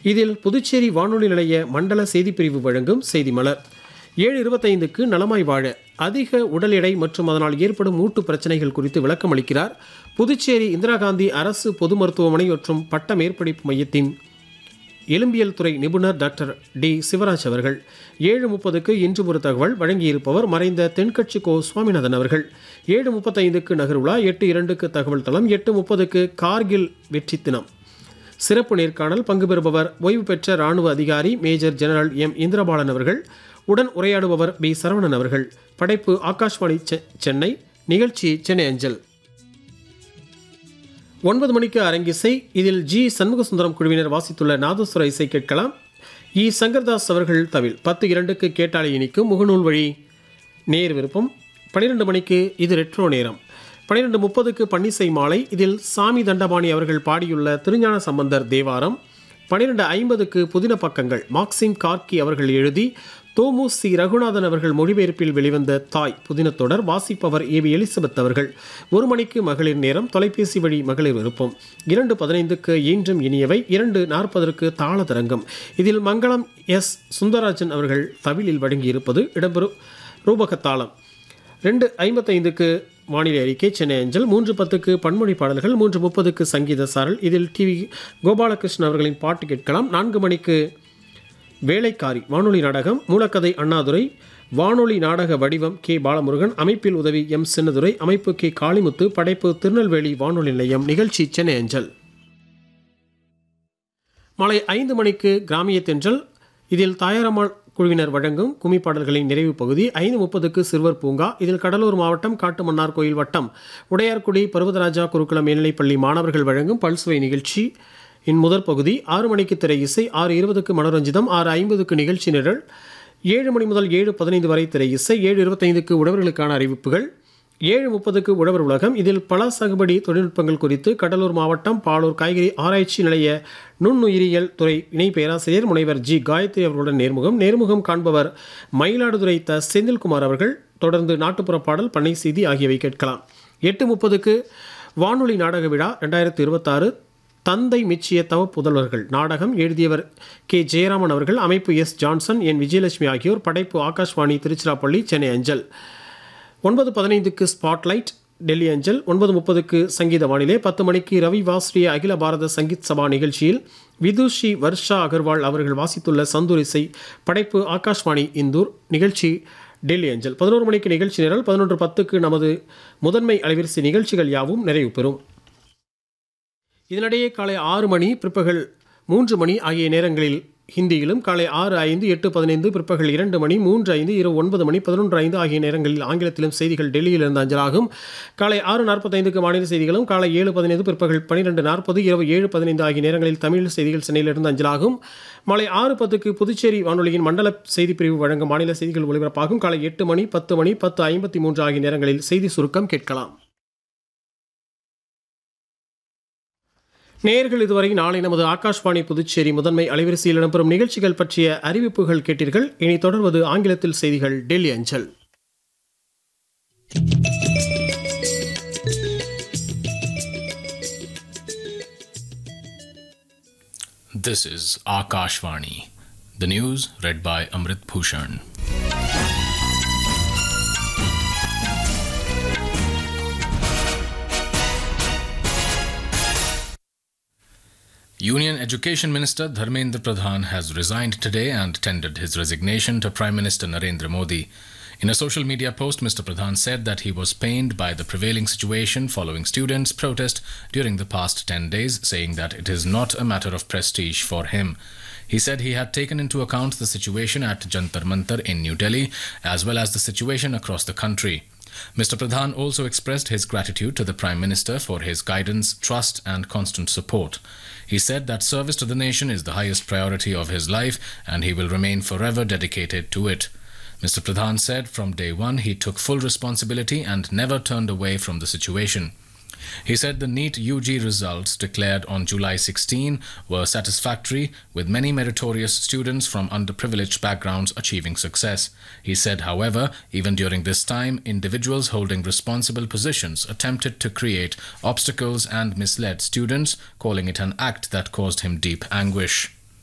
இதில் புதுச்சேரி வானொலி நிலைய மண்டல செய்திப்பிரிவு வழங்கும் செய்தி மலர் ஏழு இருபத்தைந்துக்கு நலமாய் வாழ அதிக உடல் எடை மற்றும் அதனால் ஏற்படும் மூட்டு பிரச்சனைகள் குறித்து விளக்கம் அளிக்கிறார் புதுச்சேரி இந்திரா காந்தி அரசு பொது மருத்துவமனை மற்றும் பட்ட மேற்படிப்பு மையத்தின் எலும்பியல் துறை நிபுணர் டாக்டர் டி சிவராஜ் அவர்கள் ஏழு முப்பதுக்கு இன்று ஒரு தகவல் வழங்கியிருப்பவர் மறைந்த தென்கட்சி கோ சுவாமிநாதன் அவர்கள் ஏழு முப்பத்தைந்துக்கு நகர்வுலா எட்டு இரண்டுக்கு தகவல் தளம் எட்டு முப்பதுக்கு கார்கில் வெற்றி தினம் சிறப்பு நேர்காணல் பங்கு பெறுபவர் ஓய்வு பெற்ற ராணுவ அதிகாரி மேஜர் ஜெனரல் எம் இந்திரபாலன் அவர்கள் உடன் உரையாடுபவர் பி சரவணன் அவர்கள் படைப்பு ஆகாஷ்வாணி செ- சென்னை நிகழ்ச்சி சென்னை அஞ்சல் ஒன்பது மணிக்கு அரங்கிசை இதில் ஜி சண்முகசுந்தரம் குழுவினர் வாசித்துள்ள நாதஸ்வர இசை கேட்கலாம் இ சங்கர்தாஸ் அவர்கள் தவில் பத்து இரண்டுக்கு கேட்டாலை இனிக்கும் முகநூல் வழி நேர் விருப்பம் பன்னிரெண்டு மணிக்கு இது ரெட்ரோ நேரம் பன்னிரெண்டு முப்பதுக்கு பன்னிசை மாலை இதில் சாமி தண்டபாணி அவர்கள் பாடியுள்ள திருஞான சம்பந்தர் தேவாரம் பன்னிரெண்டு ஐம்பதுக்கு புதின பக்கங்கள் மார்க்சிம் கார்கி அவர்கள் எழுதி தோமு சி ரகுநாதன் அவர்கள் மொழிபெயர்ப்பில் வெளிவந்த தாய் புதினத் தொடர் வாசிப்பவர் ஏ வி எலிசபெத் அவர்கள் ஒரு மணிக்கு மகளிர் நேரம் தொலைபேசி வழி மகளிர் விருப்பம் இரண்டு பதினைந்துக்கு ஈன்றும் இனியவை இரண்டு நாற்பதற்கு தாள தரங்கம் இதில் மங்களம் எஸ் சுந்தரராஜன் அவர்கள் தவிலில் வழங்கியிருப்பது இடம்பெறும் ரூபக தாளம் ரெண்டு ஐம்பத்தைந்துக்கு வானிலை அறிக்கை சென்னை அஞ்சல் மூன்று பத்துக்கு பன்மொழி பாடல்கள் மூன்று முப்பதுக்கு சங்கீத சாரல் இதில் டிவி கோபாலகிருஷ்ணன் அவர்களின் பாட்டு கேட்கலாம் நான்கு மணிக்கு வேலைக்காரி வானொலி நாடகம் மூலக்கதை அண்ணாதுரை வானொலி நாடக வடிவம் கே பாலமுருகன் அமைப்பில் உதவி எம் சின்னதுரை அமைப்பு கே காளிமுத்து படைப்பு திருநெல்வேலி வானொலி நிலையம் நிகழ்ச்சி சென்னை அஞ்சல் மாலை ஐந்து மணிக்கு கிராமிய தென்றல் இதில் தாயாரம்மாள் குழுவினர் வழங்கும் கும்மி பாடல்களின் நிறைவு பகுதி ஐந்து முப்பதுக்கு சிறுவர் பூங்கா இதில் கடலூர் மாவட்டம் காட்டுமன்னார் கோயில் வட்டம் உடையார்குடி பர்வதராஜா குருகுலம் மேல்நிலைப்பள்ளி மாணவர்கள் வழங்கும் பல்சுவை நிகழ்ச்சி இன் முதற் பகுதி ஆறு மணிக்கு திரை இசை ஆறு இருபதுக்கு மனோரஞ்சிதம் ஆறு ஐம்பதுக்கு நிகழ்ச்சி நிரல் ஏழு மணி முதல் ஏழு பதினைந்து வரை திரை இசை ஏழு இருபத்தைந்துக்கு உழவர்களுக்கான அறிவிப்புகள் ஏழு முப்பதுக்கு உழவர் உலகம் இதில் பல சாகுபடி தொழில்நுட்பங்கள் குறித்து கடலூர் மாவட்டம் பாலூர் காய்கறி ஆராய்ச்சி நிலைய நுண்ணுயிரியல் துறை இணை பேராசிரியர் முனைவர் ஜி காயத்ரி அவர்களுடன் நேர்முகம் நேர்முகம் காண்பவர் மயிலாடுதுறை த செந்தில்குமார் அவர்கள் தொடர்ந்து நாட்டுப்புற பாடல் பண்ணை செய்தி ஆகியவை கேட்கலாம் எட்டு முப்பதுக்கு வானொலி நாடக விழா ரெண்டாயிரத்து இருபத்தாறு தந்தை மிச்சிய தவ புதல்வர்கள் நாடகம் எழுதியவர் கே ஜெயராமன் அவர்கள் அமைப்பு எஸ் ஜான்சன் என் விஜயலட்சுமி ஆகியோர் படைப்பு ஆகாஷ்வாணி திருச்சிராப்பள்ளி சென்னை அஞ்சல் ஒன்பது பதினைந்துக்கு ஸ்பாட்லைட் டெல்லி அஞ்சல் ஒன்பது முப்பதுக்கு சங்கீத வானிலை பத்து மணிக்கு ரவி வாஸ்ரிய அகில பாரத சங்கீத் சபா நிகழ்ச்சியில் விதுஷி வர்ஷா அகர்வால் அவர்கள் வாசித்துள்ள சந்தூர் இசை படைப்பு ஆகாஷ்வாணி இந்தூர் நிகழ்ச்சி டெல்லி அஞ்சல் பதினோரு மணிக்கு நிகழ்ச்சி நிரல் பதினொன்று பத்துக்கு நமது முதன்மை அலைவரிசை நிகழ்ச்சிகள் யாவும் நிறைவு பெறும் இதனிடையே காலை ஆறு மணி பிற்பகல் மூன்று மணி ஆகிய நேரங்களில் ஹிந்தியிலும் காலை ஆறு ஐந்து எட்டு பதினைந்து பிற்பகல் இரண்டு மணி மூன்று ஐந்து இரவு ஒன்பது மணி பதினொன்று ஐந்து ஆகிய நேரங்களில் ஆங்கிலத்திலும் செய்திகள் டெல்லியிலிருந்து அஞ்சலாகும் காலை ஆறு நாற்பத்தைந்துக்கு மாநில செய்திகளும் காலை ஏழு பதினைந்து பிற்பகல் பன்னிரெண்டு நாற்பது இரவு ஏழு பதினைந்து ஆகிய நேரங்களில் தமிழ் செய்திகள் சென்னையிலிருந்து அஞ்சலாகும் மாலை ஆறு பத்துக்கு புதுச்சேரி வானொலியின் மண்டல செய்திப்பிரிவு வழங்கும் மாநில செய்திகள் ஒலிபரப்பாகும் காலை எட்டு மணி பத்து மணி பத்து ஐம்பத்தி மூன்று ஆகிய நேரங்களில் செய்தி சுருக்கம் கேட்கலாம் நேயர்கள் இதுவரை நாளை நமது ஆகாஷ்வாணி புதுச்சேரி முதன்மை அலைவரிசையில் இடம்பெறும் நிகழ்ச்சிகள் பற்றிய அறிவிப்புகள் கேட்டீர்கள் இனி தொடர்வது ஆங்கிலத்தில் செய்திகள் டெல்லி அஞ்சல் This is Akashvani. The news read by Amrit Bhushan. Union Education Minister Dharmendra Pradhan has resigned today and tendered his resignation to Prime Minister Narendra Modi. In a social media post, Mr. Pradhan said that he was pained by the prevailing situation following students' protest during the past 10 days, saying that it is not a matter of prestige for him. He said he had taken into account the situation at Jantar Mantar in New Delhi as well as the situation across the country. Mr. Pradhan also expressed his gratitude to the Prime Minister for his guidance, trust, and constant support. He said that service to the nation is the highest priority of his life and he will remain forever dedicated to it. Mr. Pradhan said from day one he took full responsibility and never turned away from the situation. He said the NEET UG results declared on July 16 were satisfactory, with many meritorious students from underprivileged backgrounds achieving success. He said, however, even during this time, individuals holding responsible positions attempted to create obstacles and misled students, calling it an act that caused him deep anguish.